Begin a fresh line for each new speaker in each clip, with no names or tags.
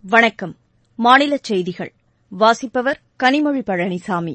வணக்கம் மாநிலச் செய்திகள் வாசிப்பவர் கனிமொழி பழனிசாமி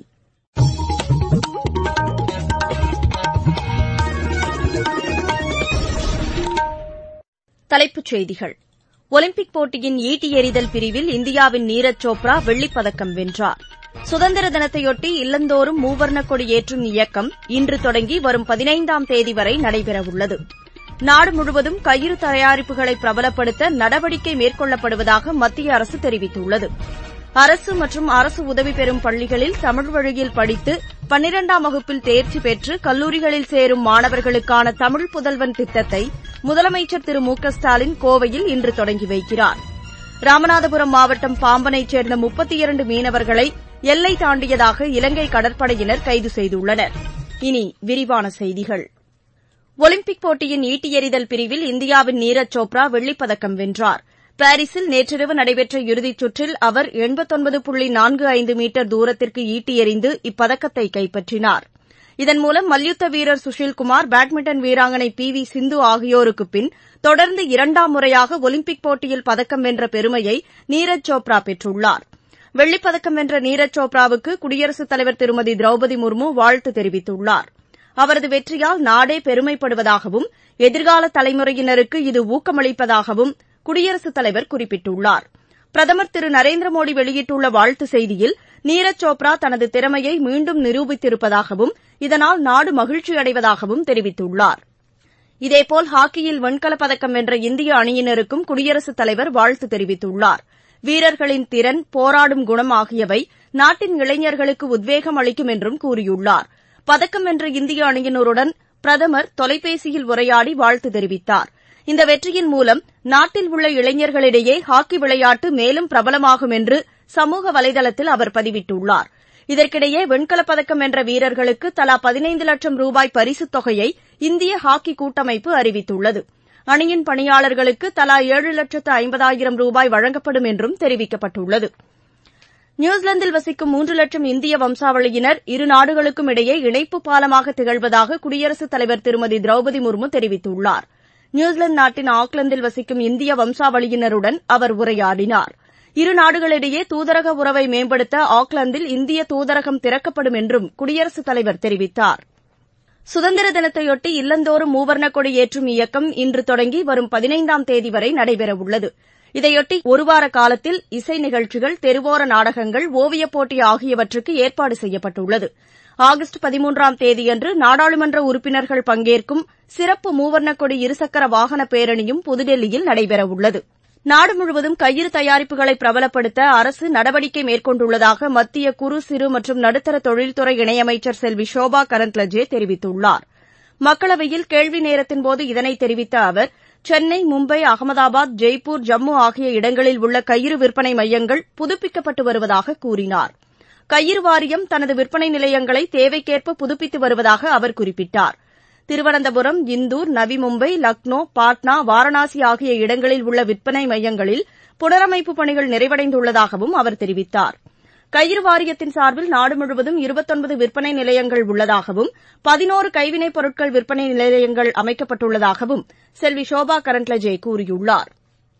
தலைப்புச் செய்திகள் ஒலிம்பிக் போட்டியின் ஈட்டி எறிதல் பிரிவில் இந்தியாவின் நீரஜ் சோப்ரா வெள்ளிப் பதக்கம் வென்றார் சுதந்திர தினத்தையொட்டி இல்லந்தோறும் மூவர்ணக் கொடி ஏற்றும் இயக்கம் இன்று தொடங்கி வரும் பதினைந்தாம் தேதி வரை நடைபெறவுள்ளது நாடு முழுவதும் கயிறு தயாரிப்புகளை பிரபலப்படுத்த நடவடிக்கை மேற்கொள்ளப்படுவதாக மத்திய அரசு தெரிவித்துள்ளது அரசு மற்றும் அரசு உதவி பெறும் பள்ளிகளில் தமிழ் வழியில் படித்து பன்னிரண்டாம் வகுப்பில் தேர்ச்சி பெற்று கல்லூரிகளில் சேரும் மாணவர்களுக்கான தமிழ் புதல்வன் திட்டத்தை முதலமைச்சர் திரு மு க ஸ்டாலின் கோவையில் இன்று தொடங்கி வைக்கிறார் ராமநாதபுரம் மாவட்டம் பாம்பனைச் சேர்ந்த முப்பத்தி இரண்டு மீனவர்களை எல்லை தாண்டியதாக இலங்கை கடற்படையினர் கைது செய்துள்ளனர் இனி விரிவான செய்திகள் ஒலிம்பிக் போட்டியின் ஈட்டி எறிதல் பிரிவில் இந்தியாவின் நீரஜ் சோப்ரா வெள்ளிப் பதக்கம் வென்றார் பாரீஸில் நேற்றிரவு நடைபெற்ற இறுதிச் சுற்றில் அவர் எண்பத்தொன்பது புள்ளி நான்கு ஐந்து மீட்டர் தூரத்திற்கு ஈட்டி எறிந்து இப்பதக்கத்தை கைப்பற்றினார் இதன் மூலம் மல்யுத்த வீரர் சுஷில்குமார் பேட்மிண்டன் வீராங்கனை பி வி சிந்து ஆகியோருக்குப் பின் தொடர்ந்து இரண்டாம் முறையாக ஒலிம்பிக் போட்டியில் பதக்கம் வென்ற பெருமையை நீரஜ் சோப்ரா பெற்றுள்ளார் வெள்ளிப் பதக்கம் வென்ற நீரஜ் சோப்ராவுக்கு குடியரசுத் தலைவர் திருமதி திரௌபதி முர்மு வாழ்த்து தெரிவித்துள்ளார் அவரது வெற்றியால் நாடே பெருமைப்படுவதாகவும் எதிர்கால தலைமுறையினருக்கு இது ஊக்கமளிப்பதாகவும் குடியரசுத் தலைவர் குறிப்பிட்டுள்ளார் பிரதமர் திரு நரேந்திர மோடி வெளியிட்டுள்ள வாழ்த்துச் செய்தியில் நீரஜ் சோப்ரா தனது திறமையை மீண்டும் நிரூபித்திருப்பதாகவும் இதனால் நாடு மகிழ்ச்சியடைவதாகவும் தெரிவித்துள்ளார் இதேபோல் ஹாக்கியில் வெண்கலப் பதக்கம் வென்ற இந்திய அணியினருக்கும் குடியரசுத் தலைவர் வாழ்த்து தெரிவித்துள்ளார் வீரர்களின் திறன் போராடும் குணம் ஆகியவை நாட்டின் இளைஞர்களுக்கு உத்வேகம் அளிக்கும் என்றும் கூறியுள்ளார் பதக்கம் வென்ற இந்திய அணியினருடன் பிரதமர் தொலைபேசியில் உரையாடி வாழ்த்து தெரிவித்தார் இந்த வெற்றியின் மூலம் நாட்டில் உள்ள இளைஞர்களிடையே ஹாக்கி விளையாட்டு மேலும் பிரபலமாகும் என்று சமூக வலைதளத்தில் அவர் பதிவிட்டுள்ளார் இதற்கிடையே வெண்கலப் பதக்கம் வென்ற வீரர்களுக்கு தலா பதினைந்து லட்சம் ரூபாய் பரிசுத் தொகையை இந்திய ஹாக்கி கூட்டமைப்பு அறிவித்துள்ளது அணியின் பணியாளர்களுக்கு தலா ஏழு லட்சத்து ஐம்பதாயிரம் ரூபாய் வழங்கப்படும் என்றும் தெரிவிக்கப்பட்டுள்ளது நியூசிலாந்தில் வசிக்கும் மூன்று லட்சம் இந்திய வம்சாவளியினர் இரு நாடுகளுக்கும் இடையே இணைப்பு பாலமாக திகழ்வதாக குடியரசுத் தலைவர் திருமதி திரௌபதி முர்மு தெரிவித்துள்ளார் நியூசிலாந்து நாட்டின் ஆக்லாந்தில் வசிக்கும் இந்திய வம்சாவளியினருடன் அவர் உரையாடினார் இரு நாடுகளிடையே தூதரக உறவை மேம்படுத்த ஆக்லாந்தில் இந்திய தூதரகம் திறக்கப்படும் என்றும் குடியரசுத் தலைவர் தெரிவித்தார் சுதந்திர தினத்தையொட்டி இல்லந்தோறும் மூவர்ணக் கொடி ஏற்றும் இயக்கம் இன்று தொடங்கி வரும் பதினைந்தாம் தேதி வரை நடைபெறவுள்ளது இதையொட்டி ஒருவார காலத்தில் இசை நிகழ்ச்சிகள் தெருவோர நாடகங்கள் ஓவியப் போட்டி ஆகியவற்றுக்கு ஏற்பாடு செய்யப்பட்டுள்ளது ஆகஸ்ட் பதிமூன்றாம் தேதியன்று நாடாளுமன்ற உறுப்பினர்கள் பங்கேற்கும் சிறப்பு மூவர்ணக் கொடி இருசக்கர வாகன பேரணியும் புதுடெல்லியில் நடைபெறவுள்ளது நாடு முழுவதும் கயிறு தயாரிப்புகளை பிரபலப்படுத்த அரசு நடவடிக்கை மேற்கொண்டுள்ளதாக மத்திய குறு சிறு மற்றும் நடுத்தர தொழில்துறை இணையமைச்சர் செல்வி ஷோபா கரந்த்லஜே தெரிவித்துள்ளார் மக்களவையில் கேள்வி நேரத்தின்போது இதனை தெரிவித்த அவர் சென்னை மும்பை அகமதாபாத் ஜெய்ப்பூர் ஜம்மு ஆகிய இடங்களில் உள்ள கயிறு விற்பனை மையங்கள் புதுப்பிக்கப்பட்டு வருவதாக கூறினார் கயிறு வாரியம் தனது விற்பனை நிலையங்களை தேவைக்கேற்ப புதுப்பித்து வருவதாக அவர் குறிப்பிட்டார் திருவனந்தபுரம் இந்தூர் நவி மும்பை லக்னோ பாட்னா வாரணாசி ஆகிய இடங்களில் உள்ள விற்பனை மையங்களில் புனரமைப்பு பணிகள் நிறைவடைந்துள்ளதாகவும் அவர் தெரிவித்தார் கயிறு வாரியத்தின் சார்பில் நாடு முழுவதும் இருபத்தொன்பது விற்பனை நிலையங்கள் உள்ளதாகவும் பதினோரு கைவினைப் பொருட்கள் விற்பனை நிலையங்கள் அமைக்கப்பட்டுள்ளதாகவும் செல்வி ஷோபா கரந்த்லஜே கூறியுள்ளார்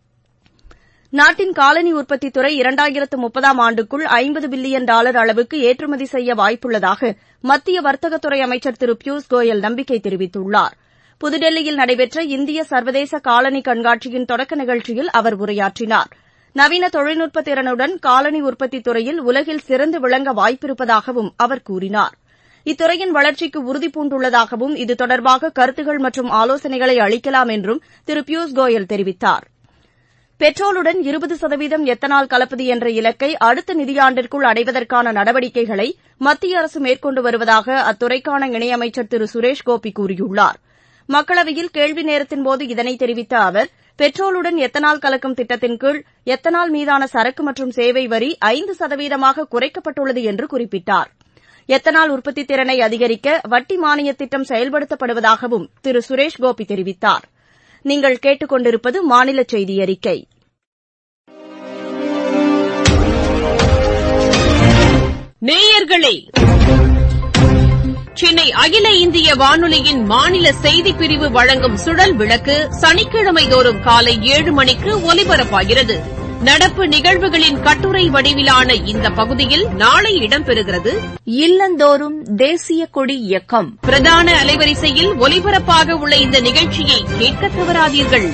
நாட்டின் காலனி உற்பத்தித் துறை இரண்டாயிரத்து முப்பதாம் ஆண்டுக்குள் ஐம்பது பில்லியன் டாலர் அளவுக்கு ஏற்றுமதி செய்ய வாய்ப்புள்ளதாக மத்திய வர்த்தகத்துறை அமைச்சர் திரு பியூஷ் கோயல் நம்பிக்கை தெரிவித்துள்ளார் புதுடெல்லியில் நடைபெற்ற இந்திய சர்வதேச காலனி கண்காட்சியின் தொடக்க நிகழ்ச்சியில் அவர் உரையாற்றினார் நவீன தொழில்நுட்ப திறனுடன் காலனி உற்பத்தித் துறையில் உலகில் சிறந்து விளங்க வாய்ப்பிருப்பதாகவும் அவர் கூறினார் இத்துறையின் வளர்ச்சிக்கு உறுதிபூண்டுள்ளதாகவும் இது தொடர்பாக கருத்துகள் மற்றும் ஆலோசனைகளை அளிக்கலாம் என்றும் திரு பியூஷ் கோயல் தெரிவித்தார் பெட்ரோலுடன் இருபது சதவீதம் எத்தனால் கலப்பது என்ற இலக்கை அடுத்த நிதியாண்டிற்குள் அடைவதற்கான நடவடிக்கைகளை மத்திய அரசு மேற்கொண்டு வருவதாக அத்துறைக்கான இணையமைச்சர் திரு சுரேஷ் கோபி கூறியுள்ளார் மக்களவையில் கேள்வி நேரத்தின்போது இதனை தெரிவித்த அவர் பெட்ரோலுடன் எத்தனால் கலக்கும் திட்டத்தின் கீழ் எத்தனால் மீதான சரக்கு மற்றும் சேவை வரி ஐந்து சதவீதமாக குறைக்கப்பட்டுள்ளது என்று குறிப்பிட்டார் எத்தனால் உற்பத்தி திறனை அதிகரிக்க வட்டி மானிய திட்டம் செயல்படுத்தப்படுவதாகவும் திரு சுரேஷ் கோபி தெரிவித்தார் நீங்கள் கேட்டுக் கொண்டிருப்பது மாநில செய்தி அறிக்கை
நேயர்களே சென்னை அகில இந்திய வானொலியின் மாநில செய்திப் பிரிவு வழங்கும் சுழல் விளக்கு சனிக்கிழமை தோறும் காலை ஏழு மணிக்கு ஒலிபரப்பாகிறது நடப்பு நிகழ்வுகளின் கட்டுரை வடிவிலான இந்த பகுதியில் நாளை இடம்பெறுகிறது
இல்லந்தோறும் தேசிய கொடி இயக்கம்
பிரதான அலைவரிசையில் ஒலிபரப்பாக உள்ள இந்த நிகழ்ச்சியை கேட்க தவறாதீர்கள்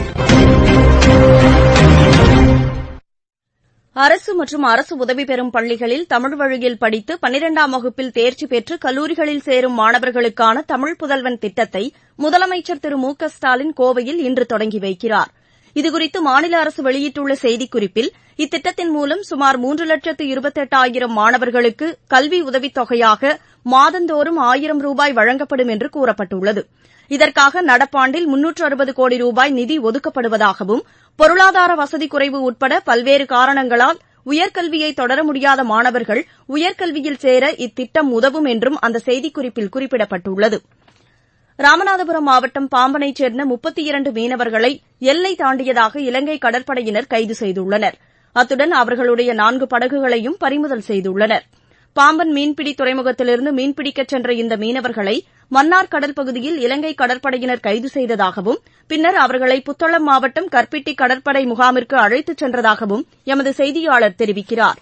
அரசு மற்றும் அரசு உதவி பெறும் பள்ளிகளில் தமிழ் வழியில் படித்து பன்னிரண்டாம் வகுப்பில் தேர்ச்சி பெற்று கல்லூரிகளில் சேரும் மாணவர்களுக்கான தமிழ் புதல்வன் திட்டத்தை முதலமைச்சர் திரு மு க ஸ்டாலின் கோவையில் இன்று தொடங்கி வைக்கிறார் இதுகுறித்து மாநில அரசு வெளியிட்டுள்ள செய்திக்குறிப்பில் இத்திட்டத்தின் மூலம் சுமார் மூன்று லட்சத்து இருபத்தெட்டாயிரம் மாணவர்களுக்கு கல்வி உதவித் தொகையாக மாதந்தோறும் ஆயிரம் ரூபாய் வழங்கப்படும் என்று கூறப்பட்டுள்ளது இதற்காக நடப்பாண்டில் முன்னூற்று அறுபது கோடி ரூபாய் நிதி ஒதுக்கப்படுவதாகவும் பொருளாதார வசதி குறைவு உட்பட பல்வேறு காரணங்களால் உயர்கல்வியை தொடர முடியாத மாணவர்கள் உயர்கல்வியில் சேர இத்திட்டம் உதவும் என்றும் அந்த செய்திக்குறிப்பில் குறிப்பிடப்பட்டுள்ளது ராமநாதபுரம் மாவட்டம் பாம்பனைச் சேர்ந்த முப்பத்தி இரண்டு மீனவர்களை எல்லை தாண்டியதாக இலங்கை கடற்படையினர் கைது செய்துள்ளனர் அத்துடன் அவர்களுடைய நான்கு படகுகளையும் பறிமுதல் செய்துள்ளனர் பாம்பன் மீன்பிடி துறைமுகத்திலிருந்து மீன்பிடிக்கச் சென்ற இந்த மீனவர்களை மன்னார் கடல் பகுதியில் இலங்கை கடற்படையினர் கைது செய்ததாகவும் பின்னர் அவர்களை புத்தளம் மாவட்டம் கற்பிட்டி கடற்படை முகாமிற்கு அழைத்துச் சென்றதாகவும் எமது செய்தியாளர் தெரிவிக்கிறார்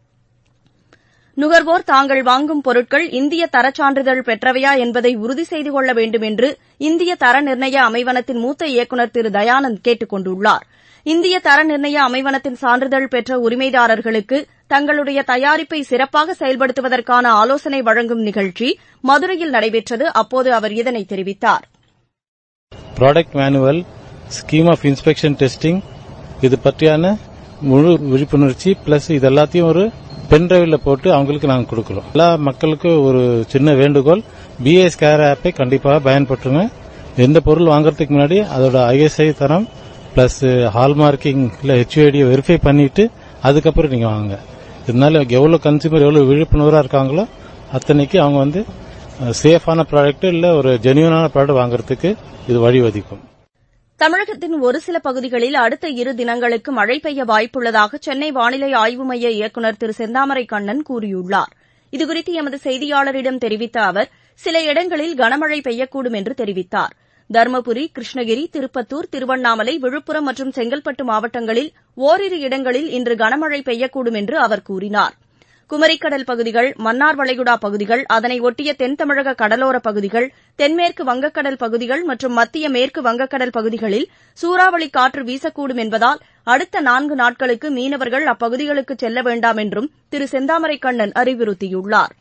நுகர்வோர் தாங்கள் வாங்கும் பொருட்கள் இந்திய தரச் சான்றிதழ் பெற்றவையா என்பதை உறுதி செய்து கொள்ள வேண்டும் என்று இந்திய தர நிர்ணய அமைவனத்தின் மூத்த இயக்குநர் திரு தயானந்த் கேட்டுக் கொண்டுள்ளார் இந்திய தர நிர்ணய அமைவனத்தின் சான்றிதழ் பெற்ற உரிமைதாரர்களுக்கு தங்களுடைய தயாரிப்பை சிறப்பாக செயல்படுத்துவதற்கான ஆலோசனை வழங்கும் நிகழ்ச்சி மதுரையில் நடைபெற்றது அப்போது அவர் இதனை தெரிவித்தார்
product manual scheme of inspection testing இது பற்றியான முழு விழிப்புணர்ச்சி பிளஸ் இது எல்லாத்தையும் ஒரு பென்டிரைவில் போட்டு அவங்களுக்கு நாங்கள் கொடுக்குறோம் எல்லா மக்களுக்கும் ஒரு சின்ன வேண்டுகோள் பிஎஸ் கேர் ஆப்பை கண்டிப்பாக பயன்படுத்துங்க எந்த பொருள் வாங்குறதுக்கு முன்னாடி அதோட ஐஎஸ்ஐ தரம் பிளஸ் ஹால்மார்க்கிங் இல்ல ஹெச்ஐடியை வெரிஃபை பண்ணிட்டு அதுக்கப்புறம் நீங்க வாங்க இதனால எவ்வளவு கன்சியூமர் எவ்வளவு விழிப்புணர்வா இருக்காங்களோ அத்தனைக்கு அவங்க வந்து சேஃபான ப்ராடக்ட் இல்ல ஒரு ஜெனியூனான ப்ராடக்ட் வாங்குறதுக்கு இது வழிவகுக்கும்
தமிழகத்தின் ஒரு சில பகுதிகளில் அடுத்த இரு தினங்களுக்கு மழை பெய்ய வாய்ப்புள்ளதாக சென்னை வானிலை ஆய்வு மைய இயக்குநர் திரு செந்தாமரை கண்ணன் கூறியுள்ளார் இதுகுறித்து எமது செய்தியாளரிடம் தெரிவித்த அவர் சில இடங்களில் கனமழை பெய்யக்கூடும் என்று தெரிவித்தார் தருமபுரி கிருஷ்ணகிரி திருப்பத்தூர் திருவண்ணாமலை விழுப்புரம் மற்றும் செங்கல்பட்டு மாவட்டங்களில் ஓரிரு இடங்களில் இன்று கனமழை பெய்யக்கூடும் என்று அவர் கூறினார் குமரிக்கடல் பகுதிகள் மன்னார் வளைகுடா பகுதிகள் அதனை ஒட்டிய தென் தமிழக கடலோரப் பகுதிகள் தென்மேற்கு வங்கக்கடல் பகுதிகள் மற்றும் மத்திய மேற்கு வங்கக்கடல் பகுதிகளில் சூறாவளி காற்று வீசக்கூடும் என்பதால் அடுத்த நான்கு நாட்களுக்கு மீனவர்கள் அப்பகுதிகளுக்கு செல்ல வேண்டாம் என்றும் திரு செந்தாமரை கண்ணன் அறிவுறுத்தியுள்ளார்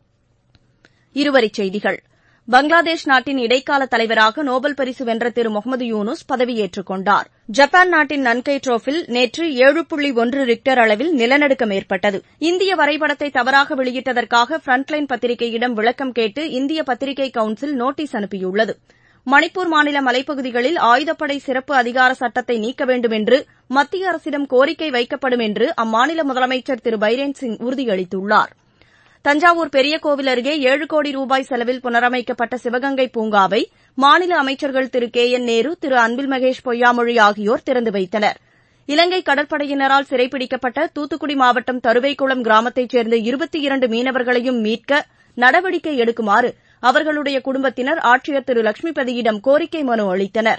இருவரிச் செய்திகள் பங்களாதேஷ் நாட்டின் இடைக்கால தலைவராக நோபல் பரிசு வென்ற திரு முகமது யூனுஸ் பதவியேற்றுக் கொண்டார் ஜப்பான் நாட்டின் நன்கை ட்ரோஃபில் நேற்று ஏழு புள்ளி ஒன்று ரிக்டர் அளவில் நிலநடுக்கம் ஏற்பட்டது இந்திய வரைபடத்தை தவறாக வெளியிட்டதற்காக ஃப்ரண்ட்லைன் பத்திரிகையிடம் விளக்கம் கேட்டு இந்திய பத்திரிகை கவுன்சில் நோட்டீஸ் அனுப்பியுள்ளது மணிப்பூர் மாநில மலைப்பகுதிகளில் ஆயுதப்படை சிறப்பு அதிகார சட்டத்தை நீக்க வேண்டும் என்று மத்திய அரசிடம் கோரிக்கை வைக்கப்படும் என்று அம்மாநில முதலமைச்சர் திரு பைரேன் சிங் உறுதியளித்துள்ளாா் தஞ்சாவூர் பெரிய கோவில் அருகே ஏழு கோடி ரூபாய் செலவில் புனரமைக்கப்பட்ட சிவகங்கை பூங்காவை மாநில அமைச்சர்கள் திரு கே என் நேரு திரு அன்பில் மகேஷ் பொய்யாமொழி ஆகியோர் திறந்து வைத்தனர் இலங்கை கடற்படையினரால் சிறைப்பிடிக்கப்பட்ட தூத்துக்குடி மாவட்டம் தருவைக்குளம் கிராமத்தைச் சேர்ந்த இருபத்தி இரண்டு மீனவர்களையும் மீட்க நடவடிக்கை எடுக்குமாறு அவர்களுடைய குடும்பத்தினர் ஆட்சியர் திரு லட்சுமிபதியிடம் கோரிக்கை மனு அளித்தனர்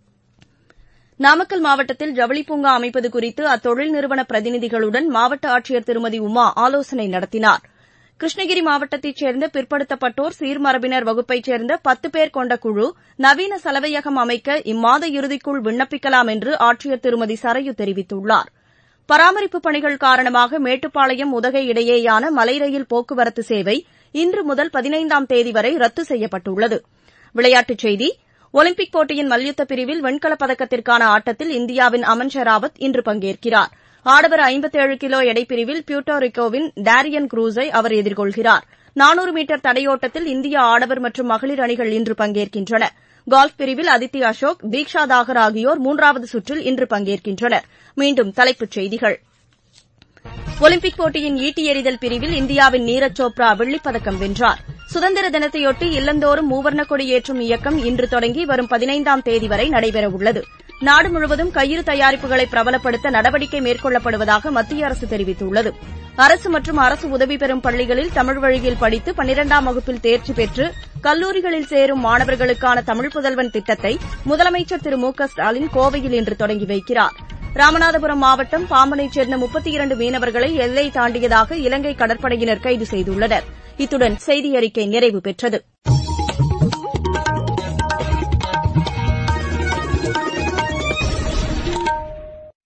நாமக்கல் மாவட்டத்தில் ஜவுளி பூங்கா அமைப்பது குறித்து அத்தொழில் நிறுவன பிரதிநிதிகளுடன் மாவட்ட ஆட்சியர் திருமதி உமா ஆலோசனை நடத்தினாா் கிருஷ்ணகிரி மாவட்டத்தைச் சேர்ந்த பிற்படுத்தப்பட்டோர் சீர்மரபினர் வகுப்பைச் சேர்ந்த பத்து பேர் கொண்ட குழு நவீன சலவையகம் அமைக்க இம்மாத இறுதிக்குள் விண்ணப்பிக்கலாம் என்று ஆட்சியர் திருமதி சரையு தெரிவித்துள்ளார் பராமரிப்பு பணிகள் காரணமாக மேட்டுப்பாளையம் உதகை இடையேயான மலை ரயில் போக்குவரத்து சேவை இன்று முதல் பதினைந்தாம் தேதி வரை ரத்து செய்யப்பட்டுள்ளது விளையாட்டுச் செய்தி ஒலிம்பிக் போட்டியின் மல்யுத்த பிரிவில் வெண்கலப் பதக்கத்திற்கான ஆட்டத்தில் இந்தியாவின் அமன் ஷெராவத் இன்று பங்கேற்கிறார் ஆடவர் ஐம்பத்தேழு கிலோ எடைப்பிரிவில் பியூட்டோரிக்கோவின் டேரியன் குரூஸை அவர் எதிர்கொள்கிறார் நானூறு மீட்டர் தடையோட்டத்தில் இந்திய ஆடவர் மற்றும் மகளிர் அணிகள் இன்று பங்கேற்கின்றன கோல்ஃப் பிரிவில் அதித்தி அசோக் தீக்ஷா தாகர் ஆகியோர் மூன்றாவது சுற்றில் இன்று பங்கேற்கின்றனர் மீண்டும் தலைப்புச் செய்திகள் ஒலிம்பிக் போட்டியின் ஈட்டி எறிதல் பிரிவில் இந்தியாவின் நீரஜ் சோப்ரா வெள்ளிப்பதக்கம் வென்றார் சுதந்திர தினத்தையொட்டி இல்லந்தோறும் மூவர்ண கொடி ஏற்றும் இயக்கம் இன்று தொடங்கி வரும் பதினைந்தாம் தேதி வரை நடைபெறவுள்ளது நாடு முழுவதும் கயிறு தயாரிப்புகளை பிரபலப்படுத்த நடவடிக்கை மேற்கொள்ளப்படுவதாக மத்திய அரசு தெரிவித்துள்ளது அரசு மற்றும் அரசு உதவி பெறும் பள்ளிகளில் தமிழ் வழியில் படித்து பன்னிரண்டாம் வகுப்பில் தேர்ச்சி பெற்று கல்லூரிகளில் சேரும் மாணவர்களுக்கான தமிழ் புதல்வன் திட்டத்தை முதலமைச்சர் திரு மு க ஸ்டாலின் கோவையில் இன்று தொடங்கி வைக்கிறார் ராமநாதபுரம் மாவட்டம் பாம்பனைச் சேர்ந்த முப்பத்தி இரண்டு மீனவர்களை எல்லை தாண்டியதாக இலங்கை கடற்படையினர் கைது செய்துள்ளனர் இத்துடன் செய்தி அறிக்கை நிறைவு பெற்றது